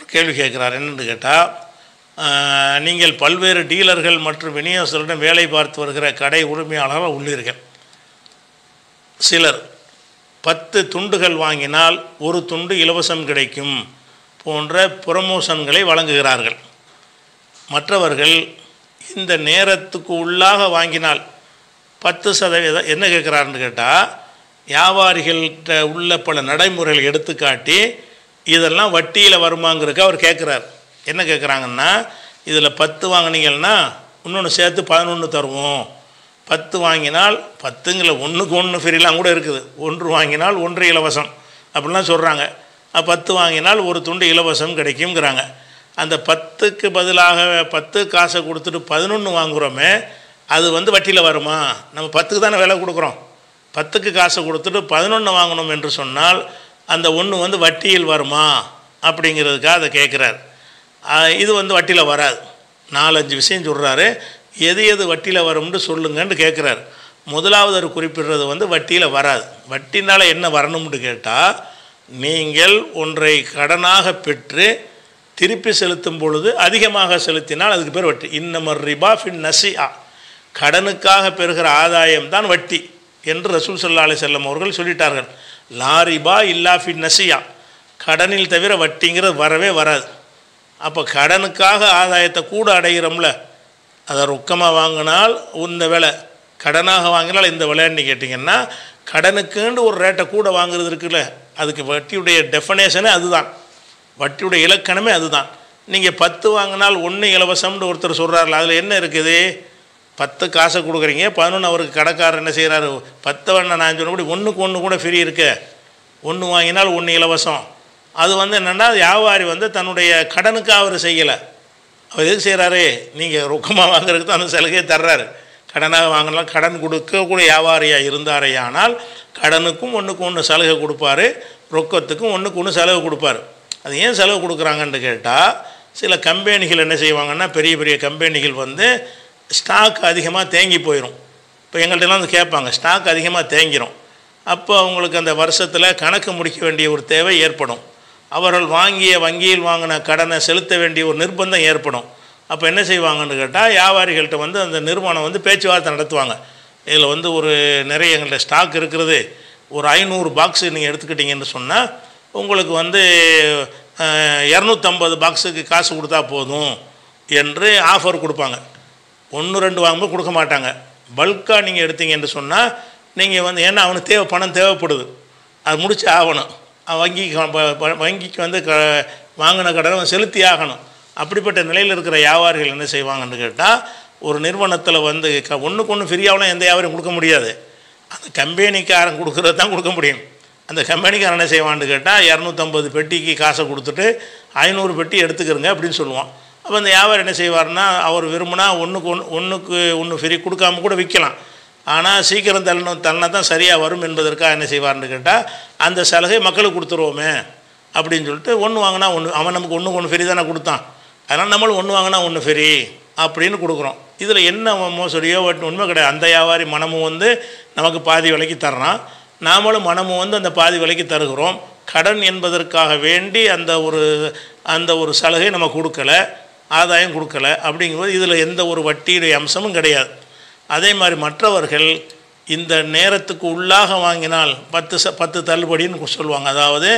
கேள்வி கேட்குறார் என்னென்னு கேட்டால் நீங்கள் பல்வேறு டீலர்கள் மற்றும் விநியோகஸ்தர்களிடம் வேலை பார்த்து வருகிற கடை உரிமையாளர்கள் உள்ளீர்கள் சிலர் பத்து துண்டுகள் வாங்கினால் ஒரு துண்டு இலவசம் கிடைக்கும் போன்ற ப்ரமோஷன்களை வழங்குகிறார்கள் மற்றவர்கள் இந்த நேரத்துக்கு உள்ளாக வாங்கினால் பத்து சதவீதம் என்ன கேட்குறாருன்னு கேட்டால் வியாபாரிகள்கிட்ட உள்ள பல நடைமுறைகளை எடுத்துக்காட்டி இதெல்லாம் வட்டியில் வருமாங்கிறதுக்கு அவர் கேட்குறார் என்ன கேட்குறாங்கன்னா இதில் பத்து வாங்கினீங்கன்னா இன்னொன்று சேர்த்து பதினொன்று தருவோம் பத்து வாங்கினால் பத்துங்கிற ஒன்றுக்கு ஒன்று ஃப்ரீலாம் கூட இருக்குது ஒன்று வாங்கினால் ஒன்று இலவசம் அப்படிலாம் சொல்கிறாங்க அஹ் பத்து வாங்கினால் ஒரு துண்டு இலவசம் கிடைக்குங்கிறாங்க அந்த பத்துக்கு பதிலாக பத்து காசை கொடுத்துட்டு பதினொன்று வாங்குகிறோமே அது வந்து வட்டியில் வருமா நம்ம பத்துக்கு தானே விலை கொடுக்குறோம் பத்துக்கு காசை கொடுத்துட்டு பதினொன்று வாங்கணும் என்று சொன்னால் அந்த ஒன்று வந்து வட்டியில் வருமா அப்படிங்கிறதுக்காக அதை கேட்குறாரு ஆஹ் இது வந்து வட்டியில் வராது நாலஞ்சு விஷயம் சொல்கிறாரு எது எது வட்டியில் வரும்னு சொல்லுங்கன்னு கேட்குறாரு முதலாவது அவர் குறிப்பிடுறது வந்து வட்டியில் வராது வட்டினால் என்ன வரணும்னு கேட்டால் நீங்கள் ஒன்றை கடனாக பெற்று திருப்பி செலுத்தும் பொழுது அதிகமாக செலுத்தினால் அதுக்கு பேர் வட்டி இன்னமர் ரிபா ஃபின் நசியா கடனுக்காக பெறுகிற ஆதாயம் தான் வட்டி என்று ரசூல் சல்லா அலி செல்லம் அவர்கள் சொல்லிட்டார்கள் லாரிபா இல்லா ஃபின் நசியா கடனில் தவிர வட்டிங்கிறது வரவே வராது அப்போ கடனுக்காக ஆதாயத்தை கூட அடைகிறோம்ல அதை ரொக்கமாக வாங்கினால் இந்த விலை கடனாக வாங்கினால் இந்த விலைன்னு கேட்டிங்கன்னா கடனுக்குன்னு ஒரு ரேட்டை கூட வாங்குறது இருக்குல்ல அதுக்கு வட்டியுடைய டெஃபனேஷனே அதுதான் வட்டியுடைய இலக்கணமே அதுதான் நீங்கள் பத்து வாங்கினால் ஒன்று இலவசம்னு ஒருத்தர் சொல்கிறார்கள் அதில் என்ன இருக்குது பத்து காசை கொடுக்குறீங்க பதினொன்று அவருக்கு கடைக்காரர் என்ன செய்கிறாரு பத்து வேணா நான் சொன்னபடி ஒன்றுக்கு ஒன்று கூட ஃப்ரீ இருக்கு ஒன்று வாங்கினால் ஒன்று இலவசம் அது வந்து என்னென்னா வியாபாரி வந்து தன்னுடைய கடனுக்காக அவர் செய்யலை அவர் எதுக்கு செய்கிறாரு நீங்கள் ரொக்கமாக வாங்குறதுக்கு தான் அந்த சலுகையை தர்றாரு கடனாக வாங்கினால் கடன் கொடுக்கக்கூடிய வியாபாரியாக இருந்தாரே ஆனால் கடனுக்கும் ஒன்றுக்கு ஒன்று சலுகை கொடுப்பாரு ரொக்கத்துக்கும் ஒன்றுக்கு ஒன்று செலவு கொடுப்பாரு அது ஏன் செலவு கொடுக்குறாங்கன்னு கேட்டால் சில கம்பெனிகள் என்ன செய்வாங்கன்னா பெரிய பெரிய கம்பெனிகள் வந்து ஸ்டாக் அதிகமாக தேங்கி போயிடும் இப்போ எங்கள்கிட்டலாம் வந்து கேட்பாங்க ஸ்டாக் அதிகமாக தேங்கிரும் அப்போ அவங்களுக்கு அந்த வருஷத்தில் கணக்கு முடிக்க வேண்டிய ஒரு தேவை ஏற்படும் அவர்கள் வாங்கிய வங்கியில் வாங்கின கடனை செலுத்த வேண்டிய ஒரு நிர்பந்தம் ஏற்படும் அப்போ என்ன செய்வாங்கன்னு கேட்டால் வியாபாரிகள்கிட்ட வந்து அந்த நிறுவனம் வந்து பேச்சுவார்த்தை நடத்துவாங்க இதில் வந்து ஒரு நிறைய எங்கள்கிட்ட ஸ்டாக் இருக்கிறது ஒரு ஐநூறு பாக்ஸ் நீங்கள் எடுத்துக்கிட்டீங்கன்னு சொன்னால் உங்களுக்கு வந்து இரநூத்தம்பது பாக்ஸுக்கு காசு கொடுத்தா போதும் என்று ஆஃபர் கொடுப்பாங்க ஒன்று ரெண்டு வாங்கும்போது கொடுக்க மாட்டாங்க பல்காக நீங்கள் எடுத்தீங்கன்னு சொன்னால் நீங்கள் வந்து ஏன்னா அவனுக்கு தேவை பணம் தேவைப்படுது அது முடிச்சு ஆகணும் அவன் வங்கிக்கு ப- ப- வங்கிக்கு வந்து க வாங்கின கடனை அவன் செலுத்தி ஆகணும் அப்படிப்பட்ட நிலையில் இருக்கிற வியாபாரிகள் என்ன செய்வாங்கன்னு கேட்டால் ஒரு நிறுவனத்தில் வந்து க ஒன்றுக்கு ஒன்று ஃப்ரீயாகலாம் எந்த வியாபாரியும் கொடுக்க முடியாது அந்த கம்பெனிக்காரன் கொடுக்குறது தான் கொடுக்க முடியும் அந்த கம்பெனிக்காரன் என்ன செய்வான்னு கேட்டால் இரநூத்தம்பது பெட்டிக்கு காசை கொடுத்துட்டு ஐநூறு பெட்டி எடுத்துக்கிறங்க அப்படின்னு சொல்லுவான் அப்போ அந்த வியாபாரி என்ன செய்வார்னா அவர் விரும்பினா ஒன்றுக்கு ஒன்று ஒன்றுக்கு ஒன்று ஃப்ரீ கொடுக்காம கூட விற்கலாம் ஆனால் சீக்கிரம் தள்ளணும் தள்ளினா தான் சரியாக வரும் என்பதற்காக என்ன செய்வார்னு கேட்டால் அந்த சலுகை மக்களுக்கு கொடுத்துருவோமே அப்படின்னு சொல்லிட்டு ஒன்று வாங்கினா ஒன்று அவன் நமக்கு ஒன்று ஒன்று ஃப்ரீ தானே கொடுத்தான் அதனால் நம்மளும் ஒன்று வாங்கினா ஒன்று ஃப்ரீ அப்படின்னு கொடுக்குறோம் இதில் என்ன மோசடியோ ஒட்டு உண்மை கிடையாது அந்த வியாபாரி மனமும் வந்து நமக்கு பாதி விலைக்கு தர்றான் நாமளும் மனமும் வந்து அந்த பாதி விலைக்கு தருகிறோம் கடன் என்பதற்காக வேண்டி அந்த ஒரு அந்த ஒரு சலுகை நம்ம கொடுக்கல ஆதாயம் கொடுக்கல அப்படிங்கும்போது இதில் எந்த ஒரு வட்டியுடைய அம்சமும் கிடையாது அதே மாதிரி மற்றவர்கள் இந்த நேரத்துக்கு உள்ளாக வாங்கினால் பத்து ச பத்து தள்ளுபடின்னு சொல்லுவாங்க அதாவது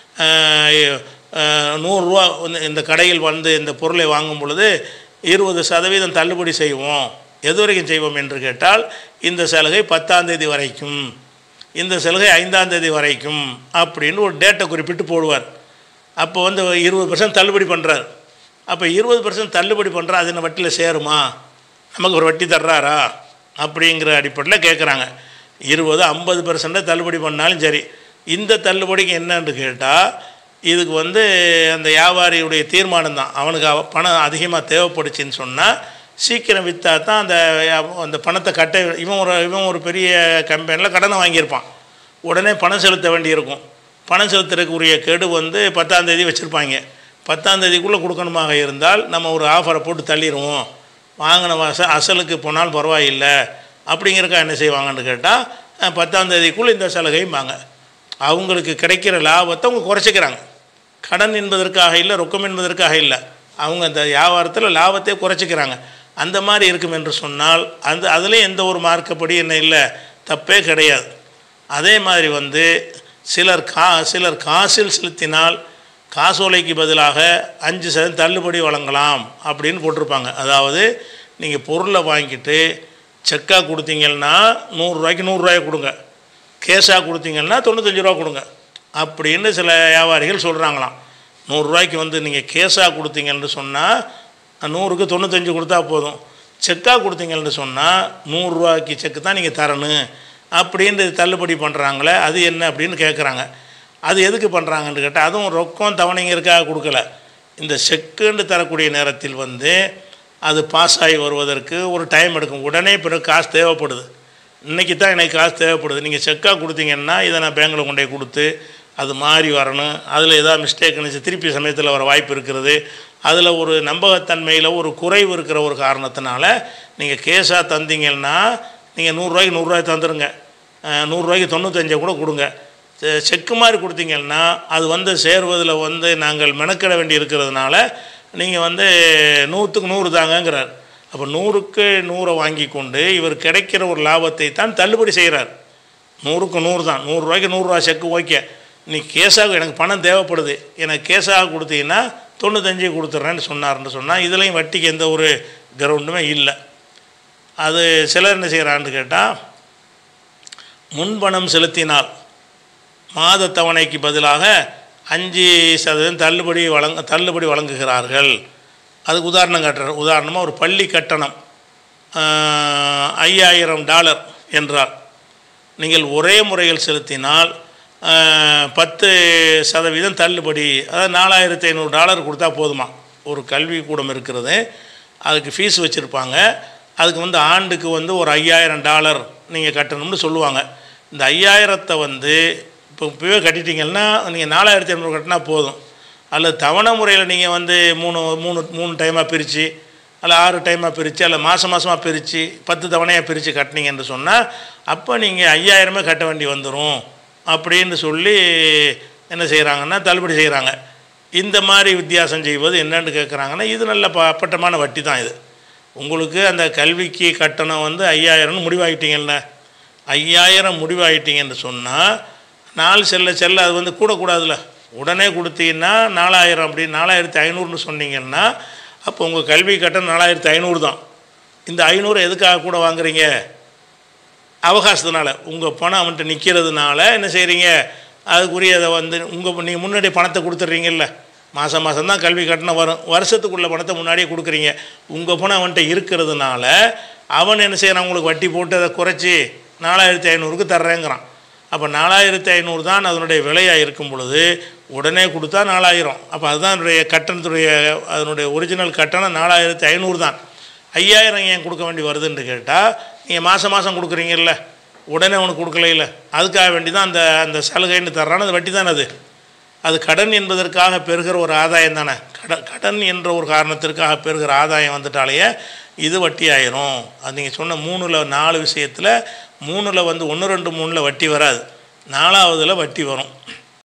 அஹ், அஹ், நூறுரூவா வந்து இந்த கடையில் வந்து இந்த பொருளை வாங்கும் பொழுது இருபது சதவீதம் தள்ளுபடி செய்வோம் எது வரைக்கும் செய்வோம் என்று கேட்டால் இந்த சலுகை பத்தாம் தேதி வரைக்கும் இந்த சலுகை ஐந்தாம் தேதி வரைக்கும் அப்படின்னு ஒரு டேட்டை குறிப்பிட்டு போடுவார் அப்போ வந்து இருபது பர்சன்ட் தள்ளுபடி பண்ணுறார் அப்போ இருபது பர்சன்ட் தள்ளுபடி பண்ணுறா அது என்ன வட்டியில் சேருமா நமக்கு ஒரு வட்டி தர்றாரா அப்படிங்கிற அடிப்படையில் கேட்குறாங்க இருபது ஐம்பது பர்சன்ட் தள்ளுபடி பண்ணாலும் சரி இந்த தள்ளுபடிக்கு என்னன்னு கேட்டால் இதுக்கு வந்து அந்த வியாபாரியுடைய தீர்மானம் தான் அவனுக்கு அவ- பணம் அதிகமாக தேவைப்படுச்சுன்னு சொன்னால் சீக்கிரம் விற்றா தான் அந்த வியா- அந்த பணத்தை கட்ட இவன் ஒரு இவன் ஒரு பெரிய கம்பெனியில் கடனை வாங்கியிருப்பான் உடனே பணம் செலுத்த வேண்டியிருக்கும் பணம் செலுத்துறதுக்குரிய கெடு வந்து பத்தாம் தேதி வச்சுருப்பாங்க பத்தாம் தேதிக்குள்ளே கொடுக்கணுமாக இருந்தால் நம்ம ஒரு ஆஃபரை போட்டு தள்ளிடுவோம் வாங்கின வாச அசலுக்கு போனால் பரவாயில்லை அப்படிங்கிறக்கா என்ன செய்வாங்கன்னு கேட்டால் பத்தாம் தேதிக்குள்ளே இந்த சலுகையும் வாங்க அவங்களுக்கு கிடைக்கிற லாபத்தை அவங்க குறைச்சிக்கிறாங்க கடன் என்பதற்காக இல்லை ரொக்கம் என்பதற்காக இல்லை அவங்க அந்த வியாபாரத்தில் லாபத்தை குறைச்சிக்கிறாங்க அந்த மாதிரி இருக்கும் என்று சொன்னால் அந்த அதுலேயும் எந்த ஒரு மார்க்கப்படி என்ன இல்லை தப்பே கிடையாது அதே மாதிரி வந்து சிலர் கா சிலர் காசில் செலுத்தினால் காசோலைக்கு பதிலாக அஞ்சு சதவீதம் தள்ளுபடி வழங்கலாம் அப்படின்னு போட்டிருப்பாங்க அதாவது நீங்கள் பொருளை வாங்கிட்டு செக்காக கொடுத்தீங்கன்னா நூறுரூவாய்க்கு நூறுரூவாயை கொடுங்க கேஷாக கொடுத்தீங்கன்னா தொண்ணூத்தஞ்சு ரூபா கொடுங்க அப்படின்னு சில வியாபாரிகள் சொல்கிறாங்களாம் நூறுரூவாய்க்கு வந்து நீங்கள் கேஷாக கொடுத்தீங்கன்னு சொன்னால் நூறுக்கு தொண்ணூத்தஞ்சு கொடுத்தா போதும் செக்காக கொடுத்தீங்கன்னு சொன்னால் நூறுரூவாய்க்கு செக்கு தான் நீங்கள் தரணும் அப்படின்ட்டு தள்ளுபடி பண்ணுறாங்களே அது என்ன அப்படின்னு கேட்குறாங்க அது எதுக்கு பண்ணுறாங்கன்னு கேட்டால் அதுவும் ரொக்கம் தவணைங்கிறதுக்காக கொடுக்கல இந்த செக்குன்னு தரக்கூடிய நேரத்தில் வந்து அது பாஸ் ஆகி வருவதற்கு ஒரு டைம் எடுக்கும் உடனே பிறகு காசு தேவைப்படுது இன்றைக்கி தான் எனக்கு காசு தேவைப்படுது நீங்கள் செக்காக கொடுத்தீங்கன்னா இதை நான் பேங்கில் கொண்டு போய் கொடுத்து அது மாறி வரணும் அதில் ஏதாவது மிஸ்டேக் இருந்துச்சு திருப்பி சமயத்தில் வர வாய்ப்பு இருக்கிறது அதில் ஒரு நம்பகத்தன்மையில் ஒரு குறைவு இருக்கிற ஒரு காரணத்தினால நீங்கள் கேஸாக தந்தீங்கன்னா நீங்கள் நூறுரூவாய்க்கு நூறுரூவாய் தந்துடுங்க அஹ் நூறுரூவாய்க்கு தொண்ணூத்தஞ்சை கூட கொடுங்க செ- செக்கு மாதிரி கொடுத்தீங்கன்னா அது வந்து சேர்வதில் வந்து நாங்கள் மெனக்கிட வேண்டி இருக்கிறதுனால நீங்கள் வந்து நூற்றுக்கு நூறு தாங்கங்கிறார் அப்போ நூறுக்கு நூறை வாங்கி கொண்டு இவர் கிடைக்கிற ஒரு லாபத்தை தான் தள்ளுபடி செய்கிறார் நூறுக்கு நூறு தான் நூறுரூவாய்க்கு நூறுரூவா செக்கு ஓகே நீ கேஸாக எனக்கு பணம் தேவைப்படுது எனக்கு கேஸாக கொடுத்தீங்கன்னா தொண்ணூத்தஞ்சு கொடுத்துட்றேன்னு சொன்னார்னு சொன்னால் இதுலேயும் வட்டிக்கு எந்த ஒரு கிரவுண்டுமே இல்லை அது சிலர் என்ன செய்கிறான்னு கேட்டால் முன்பணம் செலுத்தினால் மாத தவணைக்கு பதிலாக அஞ்சு சதவீதம் தள்ளுபடி வழங்க தள்ளுபடி வழங்குகிறார்கள் அதுக்கு உதாரணம் காட்டுறார் உதாரணமாக ஒரு பள்ளி கட்டணம் ஆஹ், ஐயாயிரம் டாலர் என்றால் நீங்கள் ஒரே முறையில் செலுத்தினால் ஆஹ், பத்து சதவீதம் தள்ளுபடி அதாவது நாலாயிரத்தி ஐநூறு டாலர் கொடுத்தா போதுமா ஒரு கல்வி கூடம் இருக்கிறது அதுக்கு ஃபீஸ் வச்சுருப்பாங்க அதுக்கு வந்து ஆண்டுக்கு வந்து ஒரு ஐயாயிரம் டாலர் நீங்கள் கட்டணும்னு சொல்லுவாங்க இந்த ஐயாயிரத்தை வந்து இப்போ இப்போவே கட்டிட்டீங்கன்னா நீங்கள் நாலாயிரத்தி ஐநூறு கட்டினா போதும் அல்லது தவணை முறையில் நீங்கள் வந்து மூணு மூணு மூணு டைமாக பிரித்து அல்ல ஆறு டைமாக பிரித்து அல்ல மாதம் மாதமாக பிரித்து பத்து தவணையாக பிரித்து கட்டினீங்கன்னு சொன்னால் அப்போ நீங்கள் ஐயாயிரமே கட்ட வேண்டி வந்துடும் அப்படின்னு சொல்லி என்ன செய்கிறாங்கன்னா தள்ளுபடி செய்கிறாங்க இந்த மாதிரி வித்தியாசம் செய்வது என்னன்னு கேட்குறாங்கன்னா இது நல்ல ப அப்பட்டமான வட்டி தான் இது உங்களுக்கு அந்த கல்விக்கு கட்டணம் வந்து ஐயாயிரம்னு முடிவாகிட்டீங்கல்ல ஐயாயிரம் முடிவாகிட்டீங்கன்னு சொன்னால் நாலு செல்ல செல்ல அது வந்து கூடக்கூடாதுல்ல உடனே கொடுத்தீங்கன்னா நாலாயிரம் அப்படி நாலாயிரத்தி ஐநூறுன்னு சொன்னீங்கன்னா அப்போ உங்கள் கல்வி கட்டணம் நாலாயிரத்தி ஐநூறு தான் இந்த ஐநூறு எதுக்காக கூட வாங்குறீங்க அவகாசத்தினால உங்கள் பணம் அவன்கிட்ட நிற்கிறதுனால என்ன செய்கிறீங்க அதுக்குரியதை வந்து உங்கள் நீங்கள் முன்னாடி பணத்தை கொடுத்துட்றீங்கல்ல மாதம் மாதம் தான் கல்வி கட்டணம் வரும் வருஷத்துக்குள்ள பணத்தை முன்னாடியே கொடுக்குறீங்க உங்கள் பணம் அவன்கிட்ட இருக்கிறதுனால அவன் என்ன செய்கிறான் உங்களுக்கு வட்டி போட்டு அதை குறைச்சி நாலாயிரத்தி ஐநூறுக்கு தர்றேங்கிறான் அப்போ நாலாயிரத்தி ஐநூறு தான் அதனுடைய விலையாக இருக்கும் பொழுது உடனே கொடுத்தா நாலாயிரம் அப்போ அதுதான் அதனுடைய கட்டணத்துடைய அதனுடைய ஒரிஜினல் கட்டணம் நாலாயிரத்தி ஐநூறு தான் ஐயாயிரம் ஏன் கொடுக்க வேண்டி வருதுன்னு கேட்டால் நீங்கள் மாதம் மாதம் கொடுக்குறீங்கல்ல உடனே உனக்கு கொடுக்கலையில அதுக்காக வேண்டி தான் அந்த அந்த சலுகைன்னு தர்றான அது வட்டி தானே அது அது கடன் என்பதற்காக பெறுகிற ஒரு ஆதாயம் தானே கடன் கடன் என்ற ஒரு காரணத்திற்காக பெறுகிற ஆதாயம் வந்துட்டாலேயே இது வட்டி ஆயிரும் அது நீங்கள் சொன்ன மூணில் நாலு விஷயத்தில் மூணில் வந்து ஒன்று ரெண்டு மூணில் வட்டி வராது நாலாவதில் வட்டி வரும்